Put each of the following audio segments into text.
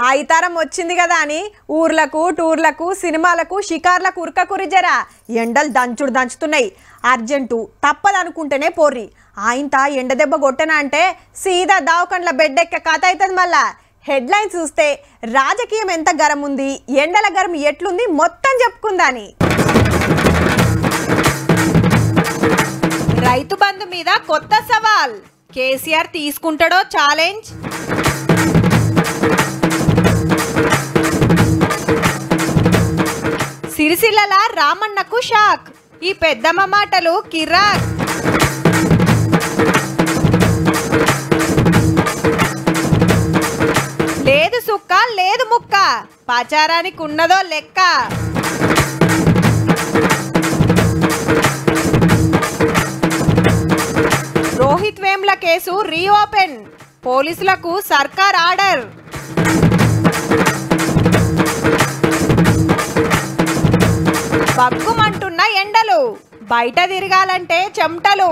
ఐతారం వచ్చింది కదా అని ఊర్లకు టూర్లకు సినిమాలకు షికార్లకు ఉరకకురి జరా ఎండలు దంచుడు దంచుతున్నాయి అర్జెంటు తప్పదనుకుంటేనే పోర్రి ఆయంత ఎండ దెబ్బ కొట్టనా అంటే సీదా దావకండ్ల బెడ్ ఎక్క కథ అవుతుంది మళ్ళా హెడ్లైన్ చూస్తే రాజకీయం ఎంత గరం ఉంది ఎండల గరం ఎట్లుంది మొత్తం చెప్పుకుందాని రైతు బంధు మీద కొత్త సవాల్ కేసీఆర్ తీసుకుంటాడో ఛాలెంజ్ సిరిసిల్లల రామన్నకు షాక్ ఈ పెద్దమ్మ మాటలు కిరాక్ లేదు సుక్క లేదు ముక్క పాచారానికి ఉన్నదో లెక్క రోహిత్ వేమ్ల కేసు రీఓపెన్ పోలీసులకు సర్కార్ ఆర్డర్ బగ్గుమంటున్న ఎండలు బయట తిరగాలంటే చెమటలు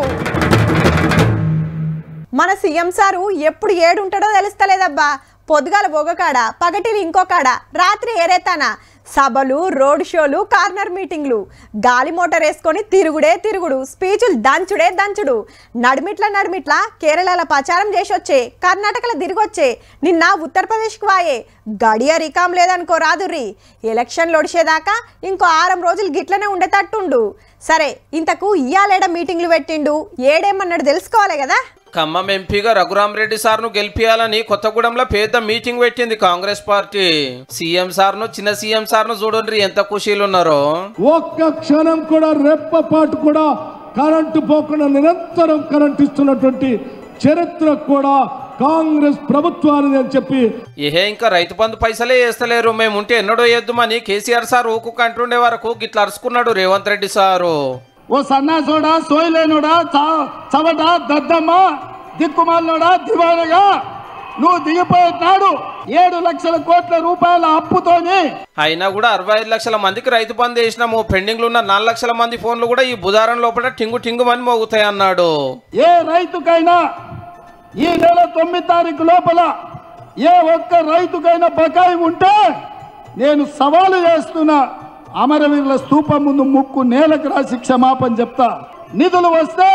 మన సీఎం సారు ఎప్పుడు ఏడుంటాడో తెలుస్తలేదబ్బా పొద్దుగాల బొగకాడ పగటిలు ఇంకో కాడ రాత్రి ఏరేతాన సభలు రోడ్ షోలు కార్నర్ మీటింగ్లు గాలి మోటార్ వేసుకొని తిరుగుడే తిరుగుడు స్పీచులు దంచుడే దంచుడు నడిమిట్ల నడిమిట్ల కేరళలో ప్రచారం చేసొచ్చే కర్ణాటకలో తిరిగొచ్చే నిన్న ఉత్తరప్రదేశ్కి వాయే గడియ రికాం లేదనుకో రాదుర్రి ఎలక్షన్లు ఒడిచేదాకా ఇంకో ఆరం రోజులు గిట్లనే ఉండేటట్టుండు సరే ఇంతకు ఇయ్యాలేడ మీటింగ్లు పెట్టిండు ఏడేమన్నాడు తెలుసుకోవాలి కదా ఖమ్మం ఎంపీగా రఘురామరెడ్డి సార్ను గెలిపియాలని కొత్తగూడెంలో పెద్ద మీటింగ్ పెట్టింది కాంగ్రెస్ పార్టీ సీఎం సార్ను చిన్న సీఎం సార్ను చూడండి ఎంత ఖుషీలు ఉన్నారో ఒక్క క్షణం కూడా రెప్పపాటు కూడా కరెంటు పోకుండా నిరంతరం కరెంట్ ఇస్తున్నటువంటి చరిత్ర కూడా కాంగ్రెస్ ప్రభుత్వానిది అని చెప్పి ఏహే ఇంకా రైతు బంధు పైసలే వేస్తలేరు మేము ఉంటే ఎన్నడో వేద్దామని కేసీఆర్ సార్ ఊకు అంటుండే వరకు గిట్లా అరుచుకున్నాడు రేవంత్ రెడ్డి సారు ఓ సన్నాసోడా సోయలేనుడా చ- చవట దద్దమ్మ దిక్కుమాలినోడా దివానగా నువ్వు దిగిపోయినాడు ఏడు లక్షల కోట్ల రూపాయల అప్పుతోని అయినా కూడా అరవై ఐదు లక్షల మందికి రైతు బంధు వేసినాము పెండింగ్లు ఉన్న నాలుగు లక్షల మంది ఫోన్లు కూడా ఈ బుధారం లోపల టింగు టింగు మని మోగుతాయి అన్నాడు ఏ రైతుకైనా ఈ నెల తొమ్మిది తారీఖు లోపల ఏ ఒక్క రైతుకైనా బకాయి ఉంటే నేను సవాలు చేస్తున్నా అమరవీరుల స్తూపం ముందు ముక్కు నేలకు రాసి క్షమాపణ చెప్తా నిధులు వస్తే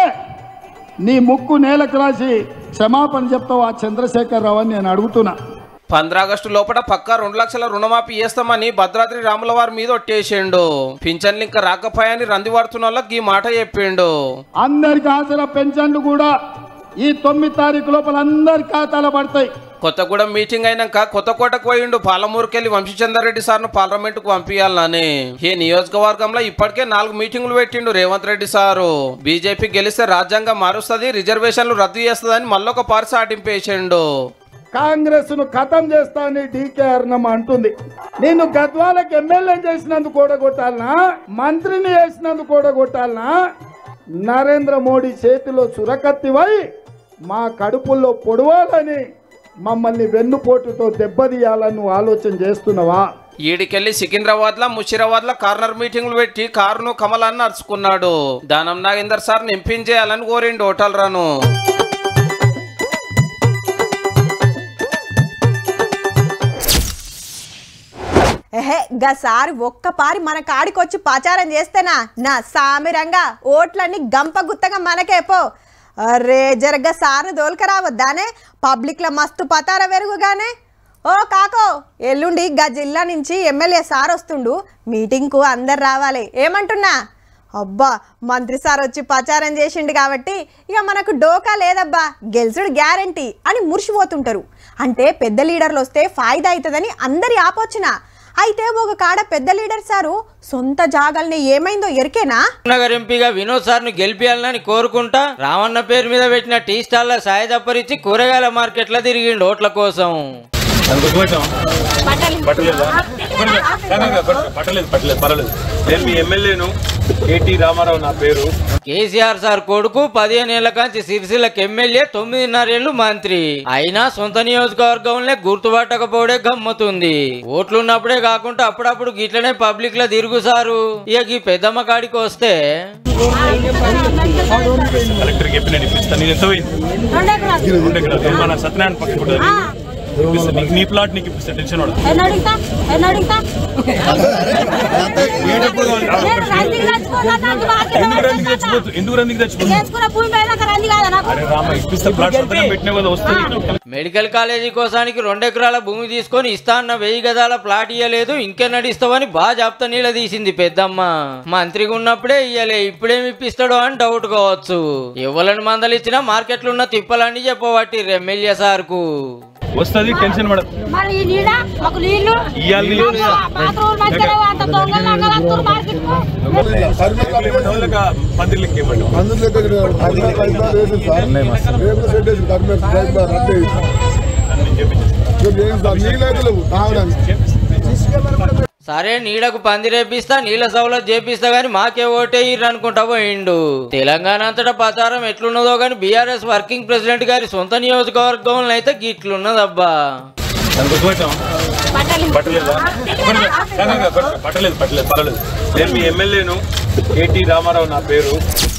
నీ ముక్కు నేలకు రాసి క్షమాపణ చెప్తావు ఆ చంద్రశేఖర్ అని నేను అడుగుతున్నా పంద్ర ఆగస్టు లోపల పక్కా రెండు లక్షల రుణమాఫీ చేస్తామని భద్రాద్రి రాముల వారి మీద ఒట్టేసిండు పింఛన్లు ఇంకా రాకపోయాని రంది పడుతున్న వాళ్ళకి ఈ మాట చెప్పిండు అందరికి ఆసరా పెన్షన్లు కూడా ఈ తొమ్మిది తారీఖు లోపల అందరి ఖాతాలో పడతాయి కొత్తగూడెం మీటింగ్ అయినాక కొత్తకోటకు పోయిండు పాలమూరుకెళ్లి వంశీచందర్ రెడ్డి సార్ను పార్లమెంట్ కు పంపించాలని ఈ నియోజకవర్గంలో ఇప్పటికే నాలుగు మీటింగులు పెట్టిండు రేవంత్ రెడ్డి సారు బీజేపీ గెలిస్తే రాజ్యాంగం మారుస్తుంది రిజర్వేషన్లు రద్దు చేస్తుందని మళ్ళొక పారి సాటింపేసిండు కాంగ్రెస్ ను ఖతం చేస్తా అని డీకే అర్ణమ్మ అంటుంది నేను గద్వాలకు ఎమ్మెల్యే చేసినందుకు కూడగొట్టాలనా మంత్రిని చేసినందుకు కూడగొట్టాలనా నరేంద్ర మోడీ చేతిలో సురకత్తివై మా కడుపుల్లో పొడవాలని మమ్మల్ని వెన్నుపోటుతో దెబ్బతీయాలని నువ్వు ఆలోచన చేస్తున్నావా ఈడికెళ్లి సికింద్రాబాద్ లో ముషిరాబాద్ లో కార్నర్ మీటింగ్లు పెట్టి కారును కమలాన్ని నడుచుకున్నాడు దానం నాగేందర్ సార్ నింపించేయాలని కోరిండు హోటల్ రాను ఎహే గసారి ఒక్కపారి మన కాడికొచ్చి ప్రచారం చేస్తేనా నా సామిరంగా ఓట్లన్నీ గంప గుత్తగా మనకే పో అరే జరగ సార్ను దోలుకరావద్దానే పబ్లిక్లో మస్తు పతార వెరుగుగానే ఓ కాకో ఎల్లుండి గా జిల్లా నుంచి ఎమ్మెల్యే సార్ వస్తుండు మీటింగ్కు అందరు రావాలి ఏమంటున్నా అబ్బా మంత్రి సార్ వచ్చి ప్రచారం చేసిండు కాబట్టి ఇక మనకు డోకా లేదబ్బా గెలుచుడు గ్యారంటీ అని మురిసిపోతుంటారు అంటే పెద్ద లీడర్లు వస్తే ఫాయిదా అవుతుందని అందరి ఆపొచ్చిన అయితే ఒక కాడ పెద్ద లీడర్ సారు సొంత జాగల్ని ఏమైందో ఎరికేనా నగర్ ఎంపీగా వినోద్ సార్ను గెలిపియాలని కోరుకుంటా రావన్న పేరు మీద పెట్టిన టీ స్టాల్ల సాయ తప్పరిచ్చి కూరగాయల మార్కెట్లో తిరిగిండు ఓట్ల కోసం పట్టలేదా పట్టలేదు పట్టలేదు పర్వాలేదు నేను మీ ఎమ్మెల్యేను కేటీ రామారావు నా పేరు కేసీఆర్ సార్ కొడుకు పదిహేను ఏళ్ల కాంచి సిరిసిల్లకి ఎమ్మెల్యే తొమ్మిదిన్నరేళ్లు మంత్రి అయినా సొంత నియోజకవర్గంలో గుర్తుపట్టకపోవడే గమ్మతుంది ఓట్లున్నప్పుడే కాకుండా అప్పుడప్పుడు గిట్లనే పబ్లిక్ లో తిరుగు సారు ఇక ఈ పెద్దమ్మ కాడికి వస్తే కలెక్టర్ చెప్పి నేను ఇప్పిస్తాను నేను ఎంత పోయింది రెండు ఎకరాలు మన సత్యనారాయణ పక్కన ఉంటుంది ఇప్పిస్తా. నీకు నీ ప్లాట్ నీకు ఇప్పిస్తా టెన్షన్ పడదు ఎన్ని అడుగుతా ఎన్ని అడుగుతా నేను రందికి తెచ్చుకోవాలా? నాకు బాధ్యత ఎందుకు రందికి పడుతుందా? తెచ్చిపోతు ఎందుకు రందికి తెచ్చిపోతు చేసుకున్న భూమి పైన నాకు రంది కాదా నాకు అరే రామ ఇప్పిస్తా ప్లాట్ సంతకం పెట్టినా కదా వస్తుంది మెడికల్ కాలేజీ కోసానికి రెండు ఎకరాల భూమి తీసుకొని ఇస్తా అన్న వెయ్యి గదాల ప్లాట్ ఇయ్యలేదు ఇంకెన్నడు ఇస్తావని బాగా జాప్తా నీళ్ళ తీసింది పెద్దమ్మ మంత్రిగా ఉన్నప్పుడే ఇయ్యలే ఇప్పుడేమి ఇప్పిస్తాడో అని డౌట్ కావచ్చు ఎవరిని మందలు ఇచ్చినా మార్కెట్లో ఉన్న తిప్పలన్నీ చెప్పబట్టి ఎమ్మెల్యే సార్కు వస్తుంది టెన్షన్ పడదు మరి ఈ నీడ మాకు నీళ్లు ఇయ్యాలి నీళ్ళు. బాత్రూమ్ మంచిగా అంత దొంగలు లంగలంతురు మార్కెట్ పందిర్లకి ఇవ్వండి అందులో కర్మేర్ రైతులు వేసింది సార్ రేపు సెట్ వేసింది కర్మేర్ రైతులు రద్దు ఏం సార్ నీళ్ళైతే లేవు తాగడానికి సరే నీడకు పంది రేపిస్తా నీళ్ళ సవలత్ చేపిస్తా గాని మాకే ఓటేయ్యరు అనుకుంటా పోయిండు తెలంగాణ అంతటా ప్రచారం ఎట్లున్నదో గాని బీఆర్ఎస్ వర్కింగ్ ప్రెసిడెంట్ గారి సొంత నియోజకవర్గంలో అయితే గిట్లున్నదబ్బా పట్టలేదా పట్టలేదు పట్టలేదు పర్వాలేదు నేను మీ ఎమ్మెల్యేను కేటీ రామారావు నా పేరు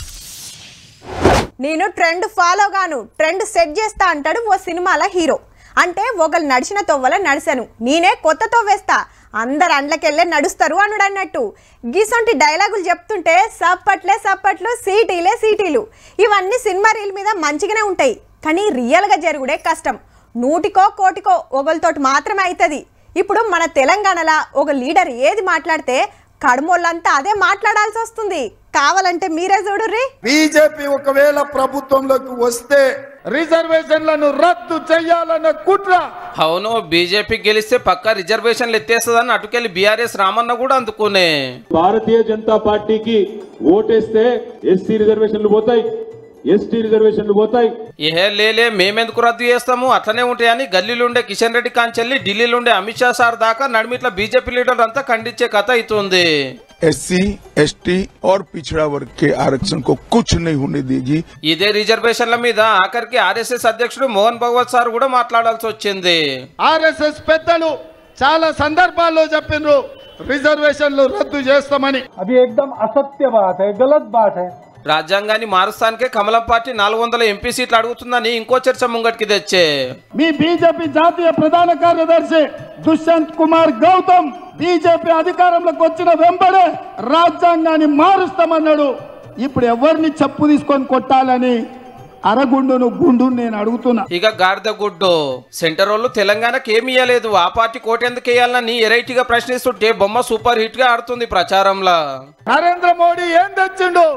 నేను ట్రెండ్ ఫాలో గాను ట్రెండ్ సెట్ చేస్తా అంటాడు ఓ సినిమాల హీరో అంటే ఒకళ్ళు నడిచిన తొవ్వల నడిచాను నేనే కొత్త తొవ్వేస్తా అందరు అండ్లకెళ్ళే నడుస్తారు అనుడు అన్నట్టు గీసొంటి డైలాగులు చెప్తుంటే సప్పట్లే సప్పట్లు సీటీలే సీటీలు ఇవన్నీ సినిమా రీల్ మీద మంచిగానే ఉంటాయి కానీ రియల్గా జరుగుడే కష్టం నూటికో కోటికో ఒకరితోటి మాత్రమే అవుతుంది ఇప్పుడు మన తెలంగాణలో ఒక లీడర్ ఏది మాట్లాడితే కడుమోళ్ళంతా అదే మాట్లాడాల్సి వస్తుంది కావాలంటే మీరే చూడుర్రి బీజేపీ ఒకవేళ ప్రభుత్వంలోకి వస్తే రిజర్వేషన్లను రద్దు చేయాలన్న కుట్ర అవును బీజేపీ గెలిస్తే పక్కా రిజర్వేషన్లు ఎత్తేస్తుందని అటుకెళ్ళి బీఆర్ఎస్ రామన్న కూడా అందుకునే భారతీయ జనతా పార్టీకి ఓటేస్తే ఎస్సీ రిజర్వేషన్లు పోతాయి ఎస్టీ రిజర్వేషన్లు పోతాయి ఏ లేలే మేమెందుకు రద్దు చేస్తాము అట్లనే ఉంటాయని గల్లీలుండే కిషన్ రెడ్డి కాంచెల్లి ఢిల్లీలుండే అమిత్ షా సార్ దాకా నడిమిట్ల బీజేపీ లీడర్ అంతా ఖండించే కథ అవుతుంది एससी एसटी और पिछड़ा वर्ग के आरक्षण को कुछ नहीं होने देगी ఇదే రిజర్వేషన్ల మీద ఆఖరికి ఆర్ఎస్ఎస్ అధ్యక్షుడు మోహన్ భగవత్ సార్ కూడా మాట్లాడాల్సి వచ్చింది ఆర్ఎస్ఎస్ పెద్దలు చాలా సందర్భాల్లో చెప్పిండ్రు రిజర్వేషన్లు రద్దు చేస్తామని अभी एकदम असत्य बात है गलत बात है రాజ్యాంగాన్ని మారుస్తానికే కమలం పార్టీ నాలుగు వందల ఎంపీ సీట్లు అడుగుతుందని ఇంకో చర్చ ముంగటికి తెచ్చే మీ బీజేపీ జాతీయ ప్రధాన కార్యదర్శి దుష్యంత్ కుమార్ గౌతమ్ బీజేపీ అధికారంలోకి వచ్చిన వెంబడే రాజ్యాంగాన్ని మారుస్తామన్నాడు ఇప్పుడు ఎవరిని చెప్పు తీసుకొని కొట్టాలని అరగుండును గుండు నేను అడుగుతున్నా ఇక గాడిద గుడ్డు సెంటర్ వాళ్ళు తెలంగాణకి ఏమి ఇయ్యలేదు ఆ పార్టీ కోటెందుకు వేయాలని ఎరైటీగా ప్రశ్నిస్తుంటే బొమ్మ సూపర్ హిట్ గా ఆడుతుంది ప్రచారంలో నరేంద్ర మోడీ ఏం తెచ్చిండు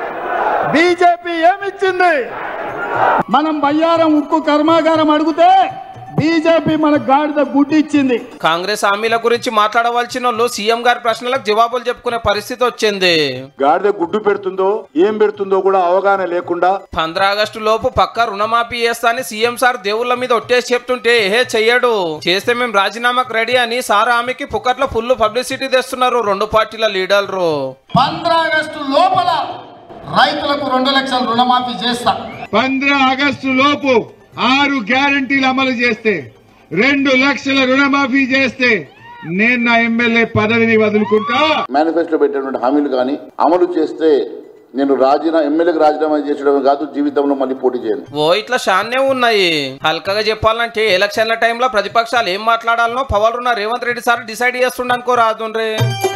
బీజేపీ ఏమిచ్చింది మనం బయ్యారం ఉక్కు కర్మాగారం అడిగితే బీజేపీ మన గాడిద గుడ్డి ఇచ్చింది కాంగ్రెస్ హామీల గురించి మాట్లాడవలసిన వాళ్ళు సీఎం గారి ప్రశ్నలకు జవాబులు చెప్పుకునే పరిస్థితి వచ్చింది గాడిద గుడ్డు పెడుతుందో ఏం పెడుతుందో కూడా అవగాహన లేకుండా పంద్రా ఆగస్టు లోపు పక్క రుణమాఫీ చేస్తా అని సీఎం సార్ దేవుళ్ళ మీద ఒట్టేసి చెప్తుంటే ఏహే చెయ్యడు చేస్తే మేము రాజీనామాకు రెడీ అని సార్ ఆమెకి పుక్కట్లో ఫుల్ పబ్లిసిటీ తెస్తున్నారు రెండు పార్టీల లీడర్లు పంద్రా ఆగస్టు లోపల రైతులకు రెండు లక్షల రుణమాఫీ చేస్తా పంద్రా ఆగస్టు లోపు ఆరు గ్యారంటీలు అమలు చేస్తే రెండు లక్షల రుణమాఫీ చేస్తే నేను నా ఎమ్మెల్యే పదవిని వదులుకుంటా మేనిఫెస్టో పెట్టినటువంటి హామీలు కానీ అమలు చేస్తే నేను రాజీనామా ఎమ్మెల్యేకి రాజీనామా చేసడమే కాదు జీవితంలో మళ్ళీ పోటీ చేయను ఓ ఇట్లా షాన్నే ఉన్నాయి హల్కగా చెప్పాలంటే ఎలక్షన్ల టైంలో ప్రతిపక్షాలు ఏం మాట్లాడాలనో పవలున్న రేవంత్ రెడ్డి సార్ డిసైడ్ చేస్తుండనుకో రాదుండ్రే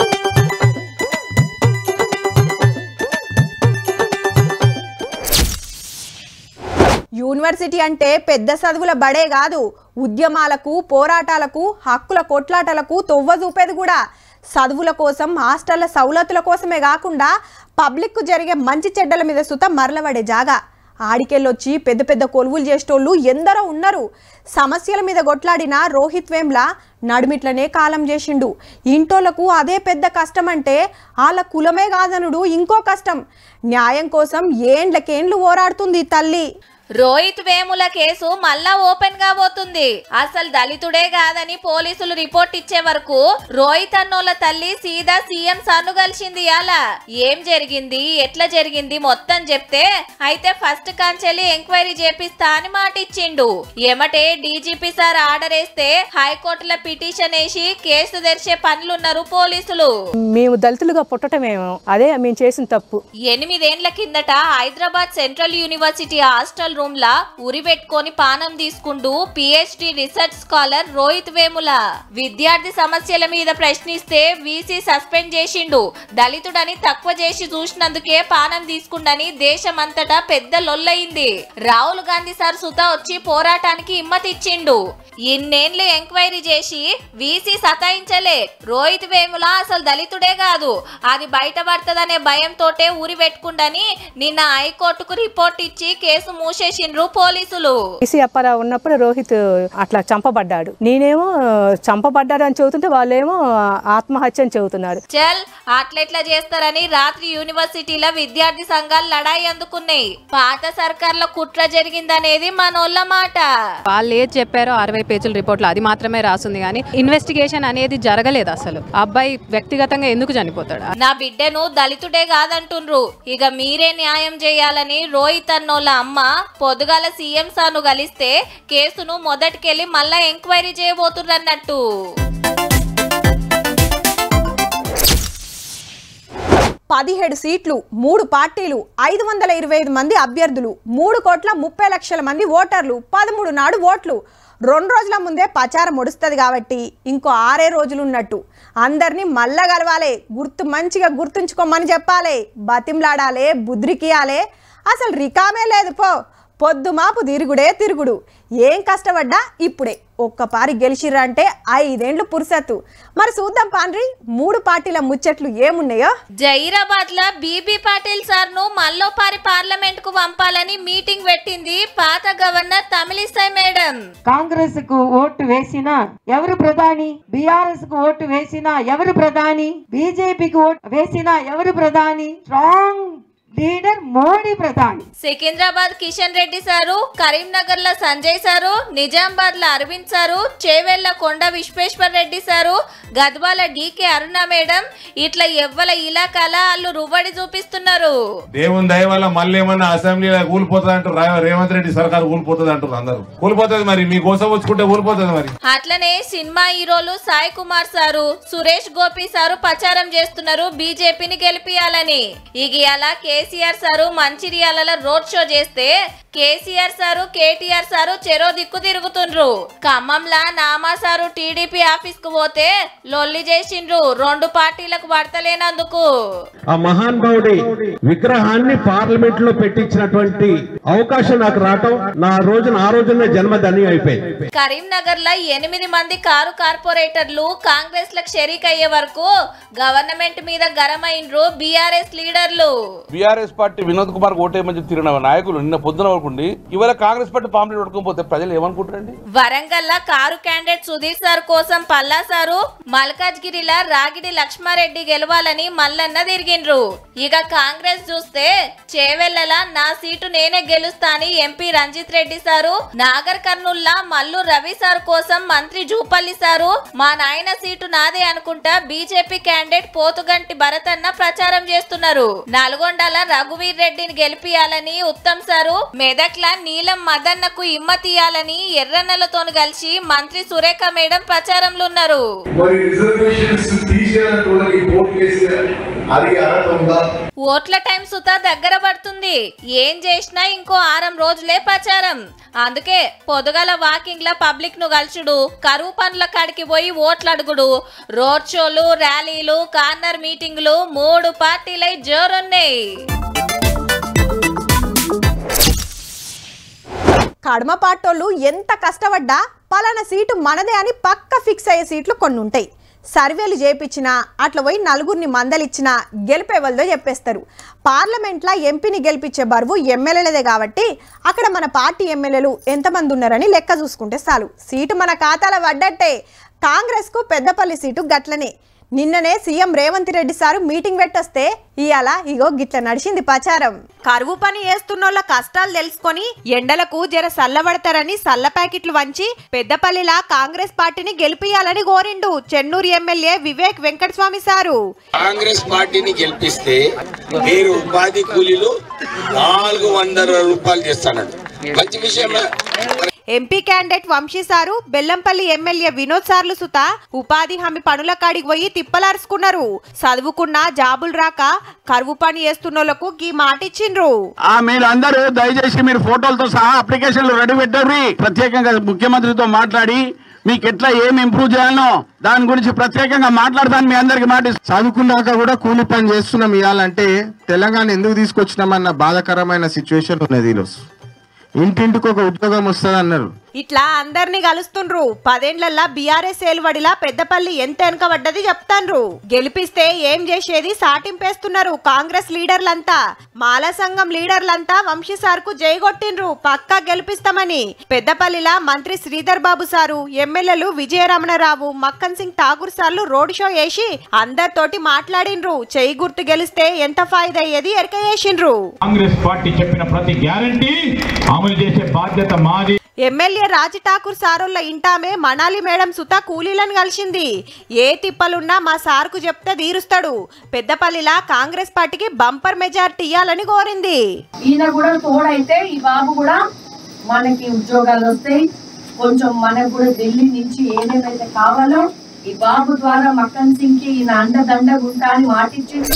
యూనివర్సిటీ అంటే పెద్ద చదువుల బడే కాదు ఉద్యమాలకు పోరాటాలకు హక్కుల కొట్లాటలకు తొవ్వ చూపేది కూడా చదువుల కోసం హాస్టళ్ల సౌలతుల కోసమే కాకుండా పబ్లిక్కు జరిగే మంచి చెడ్డల మీద సుత మరలబడే జాగా ఆడికెళ్ళొచ్చి పెద్ద పెద్ద కొలువులు చేసేటోళ్ళు ఎందరో ఉన్నారు సమస్యల మీద కొట్లాడిన రోహిత్ వేమ్లా నడుమిట్లనే కాలం చేసిండు ఇంటోళ్లకు అదే పెద్ద కష్టం అంటే వాళ్ళ కులమే కాదనుడు ఇంకో కష్టం న్యాయం కోసం ఏండ్లకేండ్లు పోరాడుతుంది ఈ తల్లి రోహిత్ వేముల కేసు మళ్ళా ఓపెన్ కాబోతుంది అసలు దళితుడే కాదని పోలీసులు రిపోర్ట్ ఇచ్చే వరకు రోహిత్ అన్నోళ్ళ తల్లి సీదా సీఎం సన్ను కలిసింది అలా ఏం జరిగింది ఎట్లా జరిగింది మొత్తం చెప్తే అయితే ఫస్ట్ కాంచెల్లి ఎంక్వైరీ చేపిస్తా అని మాట ఇచ్చిండు ఎమటే డీజీపీ సార్ ఆర్డర్ వేస్తే హైకోర్టులో పిటిషన్ వేసి కేసు తెరిచే పనులున్నారు పోలీసులు మేము దళితులుగా పుట్టటమేమో అదే మేము చేసిన తప్పు ఎనిమిదేండ్ల కిందట Hyderabad central university hostel room లా ఉరి పెట్టుకొని పానం తీసుకుంటూ PhD research scholar Rohith Vemula విద్యార్థి సమస్యల మీద ప్రశ్నిస్తే వీసీ సస్పెండ్ చేసిండు దళితుడని తక్కువ చేసి చూసినందుకే పానం తీసుకుండని దేశమంతటా పెద్ద లొల్లయింది రాహుల్ గాంధీ సార్ సుతా వచ్చి పోరాటానికి హిమ్మతి ఇచ్చిండు ఇన్నేళ్లు ఎంక్వైరీ చేసి వీసీ సతాయించలే రోహిత్ వేముల అసలు దళితుడే కాదు అది బయటపడుతుందనే భయంతోటే ఊరి పెట్టుకుండని నిన్న హైకోర్టుకు రిపోర్ట్ ఇచ్చి కేసు మూసేసిండ్రు పోలీసులు ఈసీ అప్పారావు ఉన్నప్పుడు రోహిత్ అట్లా చంపబడ్డాడు నేనేమో చంపబడ్డాడు అని చెబుతుంటే వాళ్ళేమో ఆత్మహత్య అని చెబుతున్నారు చల్ అట్లెట్లా చేస్తారని రాత్రి యూనివర్సిటీల విద్యార్థి సంఘాలు లడాయి అందుకున్నాయి పాత సర్కార్ల కుట్ర జరిగిందనేది మనోళ్ళ మాట వాళ్ళు ఏది చెప్పారో అరవై పేజీల రిపోర్ట్లో అది మాత్రమే రాసింది కానీ ఇన్వెస్టిగేషన్ అనేది జరగలేదు అసలు ఆ అబ్బాయి వ్యక్తిగతంగా ఎందుకు చనిపోతాడు నా బిడ్డను దళితుడే కాదంటుండ్రు ఇక మీరే న్యాయం చేయాలని రోహిత్ అన్నోళ్ళ అమ్మ పొద్దుగాల సీఎం సార్ను కలిస్తే కేసును మొదటికెళ్ళి మళ్ళా ఎంక్వైరీ చేయబోతున్నట్టు పదిహేడు సీట్లు మూడు పార్టీలు ఐదు వందల ఇరవై ఐదు మంది అభ్యర్థులు మూడు కోట్ల ముప్పై లక్షల మంది ఓటర్లు పదమూడు నాడు ఓట్లు రెండు రోజుల ముందే ప్రచారం ముడుస్తుంది కాబట్టి ఇంకో ఆరే రోజులు ఉన్నట్టు అందరినీ మళ్ళా కలవాలి గుర్తు మంచిగా గుర్తుంచుకోమని చెప్పాలి బతిమ్లాడాలే బుద్రికియాలే అసలు రికామే లేదు పో పొద్దు మాపు తిరుగుడే తిరుగుడు ఏం కష్టపడ్డా ఇప్పుడే ఒక్కపారి గెలిచిర్రంటే ఐదేండ్లు పురుసత్తు మరి చూద్దాం పాండ్రి మూడు పార్టీల ముచ్చట్లు ఏమున్నాయో జైరాబాద్ లో బీబీ పాటిల్ సార్ ను మల్లోపారి పార్లమెంట్ కు పంపాలని మీటింగ్ పెట్టింది పాత గవర్నర్ తమిళిసై మేడం కాంగ్రెస్ కు ఓటు వేసినా ఎవరు ప్రధాని బీఆర్ఎస్ కు ఓటు వేసినా ఎవరు ప్రధాని బీజేపీకి ఓటు వేసినా ఎవరు ప్రధాని స్ట్రాంగ్ లీడర్ మోడీ ప్రధాని సికింద్రాబాద్ కిషన్ రెడ్డి సారు కరీంనగర్ లో సంజయ్ సారు నిజామాబాద్ లో Arvind sir Chevella Konda Vishweshwar Reddy sir Gadwal DK Aruna madam ఇట్లా ఎవ్వల ఇలాకాల వాళ్ళు రువ్వడి చూపిస్తున్నారు దేవుని దయ వల్ల మళ్ళీ ఏమన్నా అసెంబ్లీలో కూలిపోతుంది అంటారు రా- రేవంత్ రెడ్డి సర్కార్ కూలిపోతుంది అంటారు అందరూ కూలిపోతుంది మరి మీ కోసం వచ్చుకుంటే కూలిపోతుంది మరి అట్లనే సినిమా హీరోలు సాయి కుమార్ సారు సురేష్ గోపి సారు ప్రచారం చేస్తున్నారు బీజేపీని గెలిపియాలని ఇక అలా కేసీఆర్ సారు మంచిర్యాలలో రోడ్ షో చేస్తే కేసీఆర్ సారు కేటీఆర్ సారు చెరో దిక్కు తిరుగుతుండ్రు ఖమ్మంలా నామా సారు టీడీపీ ఆఫీస్ కు పోతే లొల్లి చేసిండ్రు రెండు పార్టీలకు పడతలేనందుకు ఆ మహానుభావుడి విగ్రహాన్ని పార్లమెంట్ లో పెట్టించినటువంటి అవకాశం నాకు రావటం నా రోజున ఆ రోజున జన్మధన్యం అయిపోయింది కరీంనగర్ లో ఎనిమిది మంది కారు కార్పొరేటర్లు కాంగ్రెస్ లకు షరీక్ అయ్యే వరకు గవర్నమెంట్ మీద గరమైండ్రు బీఆర్ఎస్ లీడర్లు బీఆర్ఎస్ పార్టీ వినోద్ కుమార్ ఓటేయమని చెప్పి తిరిగిన నాయకులు నిన్న పొద్దున వరకుండి ఇవాళ కాంగ్రెస్ పార్టీ పాంప్లెట్ పట్టుకోకపోతే ప్రజలు ఏమనుకుంటారండి Warangal car candidate Sudheer sir కోసం పల్లా సారు మల్కాజ్గిరిలా రాగిడి లక్ష్మారెడ్డి గెలవాలని మల్లన్న తిరిగిండ్రు ఇక కాంగ్రెస్ చూస్తే చేవెళ్ళలా నా సీటు నేనే గెలుస్తా అని ఎంపీ రంజిత్ రెడ్డి సారు నాగర్ కర్నూల్లా మల్లు రవి సార్ కోసం మంత్రి జూపల్లి సారు మా నాయన సీటు నాదే అనుకుంటా బీజేపీ క్యాండిడేట్ పోతుగంటి భరత్ అన్న ప్రచారం చేస్తున్నారు నల్గొండల రఘువీర్ రెడ్డిని గెలిపియాలని ఉత్తమ్ సారు మెదక్ల నీలం మదన్నకు ఇమ్మతియాలని ఎర్రన్నలతో కలిసి మంత్రి సురేఖ మేడం ప్రచారంలో ఉన్నారు మరి రిజర్వేషన్స్ తీసేయాలంటే వాళ్ళకి ఓట్ వేస్తే అది అర్హత ఉందా ఓట్ల టైం సుతా దగ్గర పడుతుంది ఏం చేసినా ఇంకో ఆరం రోజులే ప్రచారం అందుకే పొదుగల వాకింగ్ ల పబ్లిక్ ను కలుచుడు కరువు పనుల కాడికి పోయి ఓట్లు అడుగుడు రోడ్ షోలు ర్యాలీలు కార్నర్ మీటింగులు మూడు పార్టీలై జోరున్నాయి కడమ పాటోళ్ళు ఎంత కష్టపడ్డా పలానా సీటు మనదే అని పక్క ఫిక్స్ అయ్యే సీట్లు కొన్ని ఉంటాయి సర్వేలు చేపించినా అట్లా పోయి నలుగురిని మందలిచ్చినా గెలిపే వాళ్ళదో చెప్పేస్తారు పార్లమెంట్లో ఎంపీని గెలిపించే బరువు ఎమ్మెల్యేలదే కాబట్టి అక్కడ మన పార్టీ ఎమ్మెల్యేలు ఎంతమంది ఉన్నారని లెక్క చూసుకుంటే చాలు సీటు మన ఖాతాలో పడ్డట్టే కాంగ్రెస్కు పెద్దపల్లి సీటు గట్లనే నిన్ననే CM Revanth Reddy sir meeting పెట్టొస్తే ఇవాళ ఇగో గిట్ల నడిచింది ప్రచారం కరువు పని చేస్తున్నోళ్ళ కష్టాలు తెలుసుకొని ఎండలకు జర సల్లబడతారని సల్ల ప్యాకెట్లు వంచి పెద్దపల్లిలా కాంగ్రెస్ పార్టీని గెలిపియాలని కోరిండు చెన్నూరు ఎమ్మెల్యే వివేక్ వెంకటస్వామి సారు కాంగ్రెస్ పార్టీని గెలిపిస్తే మీరు ఉపాధి కూలీలు నాలుగు వందల రూపాయలు చేస్తానండి మంచి విషయం MP candidate Vamshi sir Bellampalli MLA Vinod సార్లు సుత ఉపాధి హామీ పనుల కాడికి పోయి తిప్పలారుచుకున్నారు చదువుకున్న జాబులు రాక కరువు పని చేస్తున్నోళ్లకు గీ మాట ఇచ్చిండ్రు ఆ మీరు అందరూ దయచేసి మీరు ఫోటోలతో సహా అప్లికేషన్లు రెడీ పెట్టండి ప్రత్యేకంగా ముఖ్యమంత్రితో మాట్లాడి మీకు ఎట్లా ఏం ఇంప్రూవ్ చేయాలనో దాని గురించి ప్రత్యేకంగా మాట్లాడతాను మీ అందరికి మాట ఇస్తాను. చదువుకున్నాక కూడా కూలి పని చేస్తున్నాం ఇవ్వాలంటే తెలంగాణ ఎందుకు తీసుకొచ్చినామన్న బాధాకరమైన సిచ్యువేషన్ ఉన్నది ఈరోజు ఇంటింటికి ఒక ఉద్యోగం వస్తుంది అన్నారు ఇట్లా అందరినీ కలుస్తుండ్రు పదేండ్లల్లా బీఆర్ఎస్ ఏలువడిలా పెద్దపల్లి ఎంత వెనకబడ్డది చెప్తాండ్రు గెలిపిస్తే ఏం చేసేది సాటింపేస్తున్నారు కాంగ్రెస్ లీడర్లంతా మాల సంఘం లీడర్లంతా వంశీ సార్కు జై కొట్టిండ్రు పక్కా గెలిపిస్తామని పెద్దపల్లిలా మంత్రి శ్రీధర్ బాబు సారు ఎమ్మెల్యేలు విజయరమణరావు మక్కన్ సింగ్ ఠాగూర్ సార్లు రోడ్ షో వేసి అందరితోటి మాట్లాడిండ్రు చెయ్యి గుర్తు గెలిస్తే ఎంత ఫాయిదా అయ్యేది ఎరక చేసిండ్రు కాంగ్రెస్ పార్టీ చెప్పిన ప్రతి గ్యారంటీ అమలు చేసే బాధ్యత మాది ఎమ్మెల్యే రాజ్ ఠాకూర్ సారోళ్ళ ఇంటామే మనాలి మేడం సుత కూలీలను కలిసింది ఏ తిప్పలున్నా మా సార్కు చెప్తే తీరుస్తాడు పెద్దపల్లిలా కాంగ్రెస్ పార్టీకి బంపర్ మెజార్టీ ఇవ్వాలని కోరింది ఈయన కూడా తోడైతే ఈ బాబు కూడా మనకి ఉద్యోగాలు వస్తాయి కొంచెం మనకు కూడా ఢిల్లీ నుంచి ఏదేమైతే కావాలో ఈ బాబు ద్వారా మక్కన్ సింగ్ కి ఈయన అండదండగా ఉంటా అని మాటిచ్చింది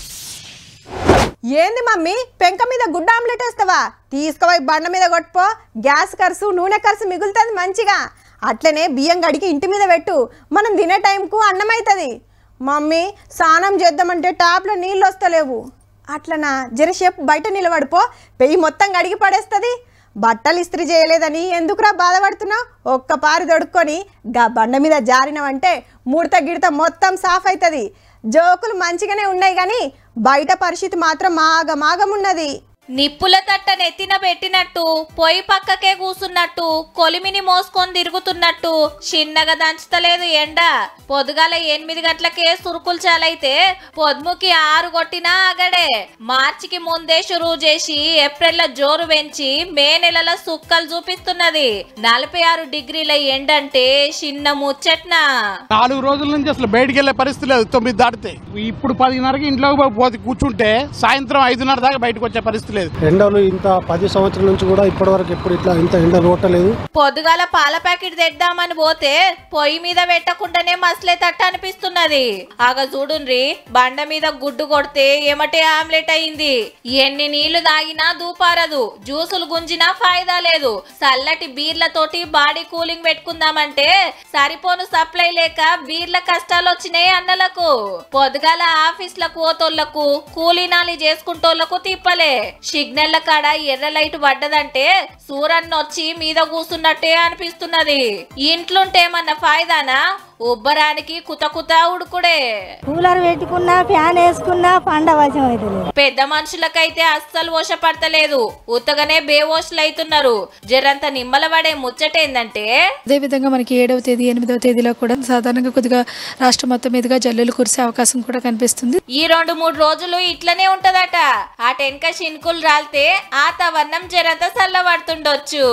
ఏంది మమ్మీ పెంక మీద గుడ్డ ఆమ్లెట్ వేస్తావా తీసుకుపోయి బండ మీద కొట్టుపో గ్యాస్ ఖర్చు నూనె ఖర్చు మిగులుతుంది మంచిగా అట్లనే బియ్యం గడికి ఇంటి మీద పెట్టు మనం తినే టైంకు అన్నం అవుతుంది మమ్మీ స్నానం చేద్దామంటే ట్యాప్లో నీళ్ళు వస్తలేవు అట్లనా జరసేపు బయట నిలబడిపో పెయ్యి మొత్తం గడిగి పడేస్తుంది బట్టలు ఇస్త్రీ చేయలేదని ఎందుకురా బాధపడుతున్నావు ఒక్క పారి దొడుక్కొని గా బండ మీద జారినవంటే ముడత గిడత మొత్తం సాఫ్ అవుతుంది జోకులు మంచిగానే ఉన్నాయి కానీ బయట పరిస్థితి మాత్రం మాగ మాగమున్నది నిప్పుల తట్ట నెత్తిన పెట్టినట్టు పొయ్యి పక్కకే కూసున్నట్టు కొలిమిని మోసుకొని తిరుగుతున్నట్టు చిన్నగా దంచుతలేదు ఎండ పొద్దుగాల ఎనిమిది గంటలకే సురుకులు చాలైతే పొద్దుముకి ఆరు కొట్టినా ఆగడే మార్చికి ముందే షురువు చేసి ఏప్రిల్ జోరు పెంచి మే నెలల సుక్కలు చూపిస్తున్నది నలభై ఆరు డిగ్రీల ఎండంటే చిన్న ముచ్చట్నా నాలుగు రోజుల నుంచి అసలు బయటికి వెళ్ళే పరిస్థితి లేదు తొమ్మిది దాటితే ఇప్పుడు పదిన్నరకి ఇంట్లో పోతే కూర్చుంటే సాయంత్రం ఐదున్నర దాకా బయటకు వచ్చే పరిస్థితి లేదు ఎండలు ఇంత పది సంవత్సరాల నుంచి కూడా ఇప్పటి వరకు ఎప్పుడు ఇట్లా ఇంత ఎండ కొట్టలేదు పొద్దుగాల పాల ప్యాకెట్ తెద్దామని పోతే పొయ్యి మీద పెట్టకుండానే మసలే తట్ట అనిపిస్తున్నది ఆగ చూడుండ్రి బండ మీద గుడ్డు కొడితే ఏమటే ఆమ్లెట్ అయింది ఎన్ని నీళ్లు తాగినా దూపారదు జ్యూసులు గుంజినా ఫాయిదా లేదు చల్లటి బీర్లతోటి బాడీ కూలింగ్ పెట్టుకుందామంటే సరిపోను సప్లై లేక బీర్ల కష్టాలు వచ్చినాయి అన్నలకు పొద్దుగాల ఆఫీస్లకు పోతోళ్లకు కూలీనాలి చేసుకుంటోళ్లకు తిప్పలే సిగ్నల్ల కాడ ఎర్ర లైట్ పడ్డదంటే సూరన్న వచ్చి మీద కూసున్నట్టే అనిపిస్తున్నది ఇంట్లుంటే ఏమన్నా ఫాయిదానా ఉబ్బరానికి కుత కుత ఉడుకుడే కూలర్ పెట్టుకున్నా ఫ్యాన్ వేసుకున్నా పండ వశం అయితే లేదు పెద్ద మనుషులకైతే అస్సలు వశపడతలేదు ఉత్తగానే బేవోషులు అవుతున్నారు జరంత నిమ్మల పడే ముచ్చటేందంటే అదేవిధంగా మనకి ఏడవ తేదీ ఎనిమిదవ తేదీలో కూడా సాధారణంగా కొద్దిగా రాష్ట్రం మొత్తం మీదుగా జల్లులు కురిసే అవకాశం కూడా కనిపిస్తుంది ఈ రెండు మూడు రోజులు ఇట్లనే ఉంటదట ఆ టెన్క చినుకులు రాలితే వాతావరణం జరంత చల్లబడుతుండొచ్చు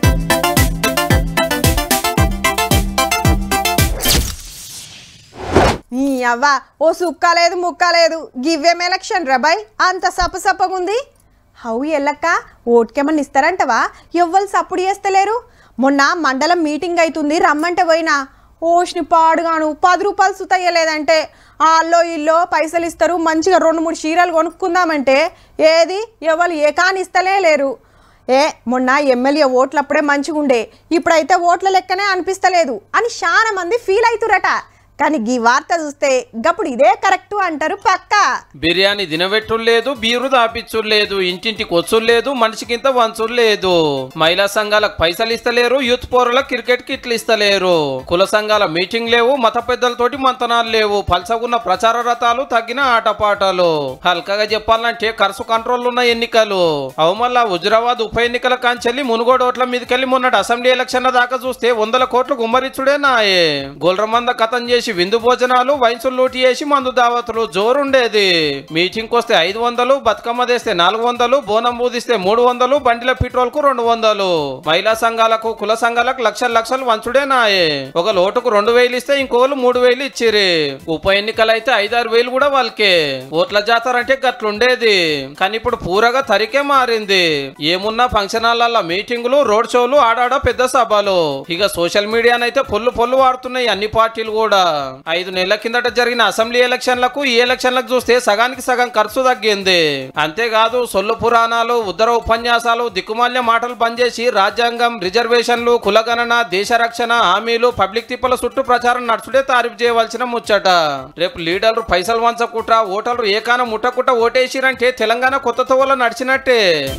నీ అవ్వ ఓ సుక్క లేదు ముక్క లేదు గివ్వేం ఎలక్షన్ రబాయ్ అంత సప్ప సప్పగుంది హౌ ఎల్లక్క ఓటుకేమన్నా ఇస్తారంటవా ఎవ్వరు సప్పుడు చేస్తలేరు మొన్న మండలం మీటింగ్ అవుతుంది రమ్మంటే పోయినా ఓష్ని పాడుగాను పది రూపాయలు సుతయ్యలేదంటే ఆల్లో ఇల్లో పైసలు ఇస్తారు మంచిగా రెండు మూడు చీరలు కొనుక్కుందామంటే ఏది ఎవరు ఏ కాని ఇస్తలే లేరు ఏ మొన్న ఎమ్మెల్యే ఓట్లప్పుడే మంచిగుండే ఇప్పుడైతే ఓట్ల లెక్కనే అనిపిస్తలేదు అని చాలా మంది ఫీల్ అవుతురట కానీ ఈ వార్త చూస్తే గప్పుడు ఇదే కరెక్ట్ అంటారు పక్కా బిర్యానీ తినబెట్టుడు లేదు బీరు దాపిచ్చుడు లేదు ఇంటింటికి వచ్చుడు లేదు మనిషికింత వంచుడు లేదు మహిళా సంఘాలకు పైసలు ఇస్తలేరు యూత్ పౌరులకు క్రికెట్ కిట్లు ఇస్తలేరు కుల సంఘాల మీటింగ్ లేవు మత పెద్దలతోటి మంతనాలు లేవు పల్సగున్న ప్రచార రథాలు తగ్గిన ఆటపాటలు హల్కగా చెప్పాలంటే ఖర్చు కంట్రోల్ ఉన్న ఎన్నికలు అవు మళ్ళా హుజురాబాద్ ఉప ఎన్నికల కాంచెల్లి మునుగోడు ఓట్ల మీదకెళ్లి మొన్నటి అసెంబ్లీ ఎలక్షన్ల దాకా చూస్తే వందల కోట్లు గుమ్మరిచ్చుడే నాయే గోల్రమంద కథం చేసి చేసి విందు భోజనాలు వైన్సులు లూటి చేసి మందు దావతులు జోరుండేది మీటింగ్ వస్తే ఐదు వందలు బతుకమ్మ తెస్తే నాలుగు వందలు బోనం బూదిస్తే మూడు వందలు బండిల పెట్రోల్ కు రెండు వందలు మహిళా సంఘాలకు కుల సంఘాలకు లక్షలు లక్షలు వంచుడే నాయే ఒక లోటుకు రెండు వేలు ఇస్తే ఇంకోళ్ళు మూడు వేలు ఇచ్చిరి ఉప ఎన్నికలు అయితే ఐదారు వేలు కూడా వాళ్ళకే ఓట్ల జాతర అంటే గట్లుండేది కానీ ఇప్పుడు పూరగా తరికే మారింది ఏమున్నా ఫంక్షన్ హాల్ల మీటింగులు రోడ్ షోలు ఆడాడ పెద్ద సభలు ఇక సోషల్ మీడియానైతే పొల్లు పొల్లు వాడుతున్నాయి అన్ని పార్టీలు కూడా ఐదు నెలల కిందట జరిగిన అసెంబ్లీ ఎలక్షన్లకు ఈ ఎలక్షన్లకు చూస్తే సగానికి సగం ఖర్చు తగ్గింది అంతేకాదు సొల్లు పురాణాలు ఉత్తర ఉపన్యాసాలు దిక్కుమాల్య మాటలు పనిచేసి రాజ్యాంగం రిజర్వేషన్లు కులగణన దేశ రక్షణ హామీలు పబ్లిక్ తిప్పల చుట్టూ ప్రచారం నడుచుడే తారీఫ్ చేయవలసిన ముచ్చట రేపు లీడర్లు పైసలు వంచకుట్ట ఓటర్లు ఏకాన ముట్టకుట్ట ఓటేసిరంటే తెలంగాణ కొత్త తోవల నడిచినట్టే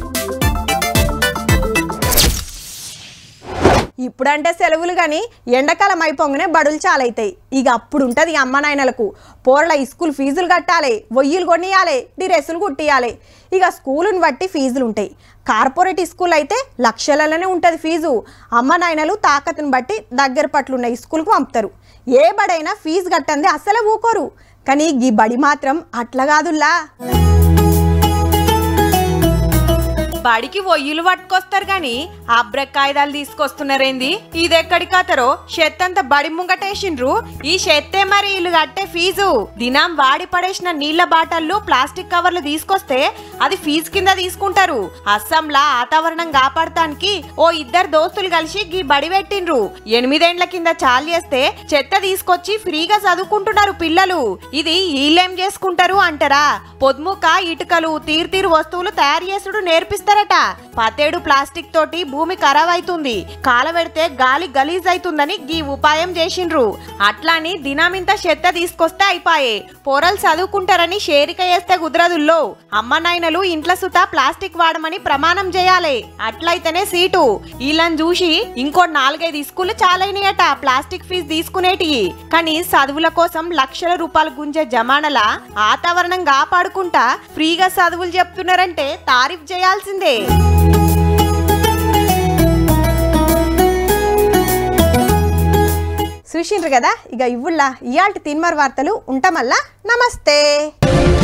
ఇప్పుడంటే సెలవులు కానీ ఎండాకాలం అయిపోగానే బడులు చాలైతాయి ఇక అప్పుడు ఉంటుంది అమ్మ నాయనలకు పోరల స్కూల్ ఫీజులు కట్టాలి వొయ్యిలు కొనియాలి డ్రెస్సులు కుట్టియాలి ఇక స్కూలుని బట్టి ఫీజులు ఉంటాయి కార్పొరేట్ స్కూల్ అయితే లక్షలలోనే ఉంటుంది ఫీజు అమ్మ నాయనలు తాకతుని బట్టి దగ్గర పట్లున్న స్కూల్కి పంపుతారు ఏ బడైనా ఫీజు కట్టంది అస్సలే ఊకోరు కానీ ఈ బడి మాత్రం అట్లా కాదుల్లా బడికి ఒయ్యిలు పట్టుకొస్తారు గాని అబ్రక్ కాయిదాలు తీసుకొస్తున్నారేంది ఇదెక్కడి కథరో షెత్తంత బడి ముంగటేసిండ్రు ఈ షెత్తే మరి ఇల్లు కట్టే ఫీజు దినం వాడి పడేసిన నీళ్ల బాటల్లో ప్లాస్టిక్ కవర్లు తీసుకొస్తే అది ఫీజు కింద తీసుకుంటారు అస్సాంలా వాతావరణం కాపాడటానికి ఓ ఇద్దరు దోస్తులు కలిసి గీ బడి పెట్టిండ్రు ఎనిమిదేండ్ల కింద చాలు చేస్తే చెత్త తీసుకొచ్చి ఫ్రీగా చదువుకుంటున్నారు పిల్లలు ఇది వీళ్ళేం చేసుకుంటారు అంటారా పొద్దుముక ఇటుకలు తీరు వస్తువులు తయారు చేసుడు నేర్పిస్తారట పతేడు ప్లాస్టిక్ తోటి భూమి ఖరాబ్ అవుతుంది కాలబెడితే గాలి గలీజ్ అవుతుందని గీ ఉపాయం చేసిండ్రు అట్లాని దినమింత చెత్త తీసుకొస్తే అయిపాయే పొరలు చదువుకుంటారని షేరిక చేస్తే కుదరదుల్లో అమ్మ నాయనలు ఇంట్ల సుత ప్లాస్టిక్ వాడమని ప్రమాణం చేయాలి అట్లయితేనే సీటు వీళ్ళని చూసి ఇంకో నాలుగైదు స్కూళ్ళు చాలైనయట ప్లాస్టిక్ ఫీజు తీసుకునేటివి కానీ చదువుల కోసం లక్షల రూపాయలు గుంజే జమానల వాతావరణం కాపాడుకుంటా ఫ్రీగా చదువులు చెప్తున్నారంటే తారీఫ్ చేయాల్సిందే చూసిండ్రు కదా ఇక ఇవ్వుల్లా ఇయాల్టి తిన్మర్ వార్తలు ఉంటామల్లా నమస్తే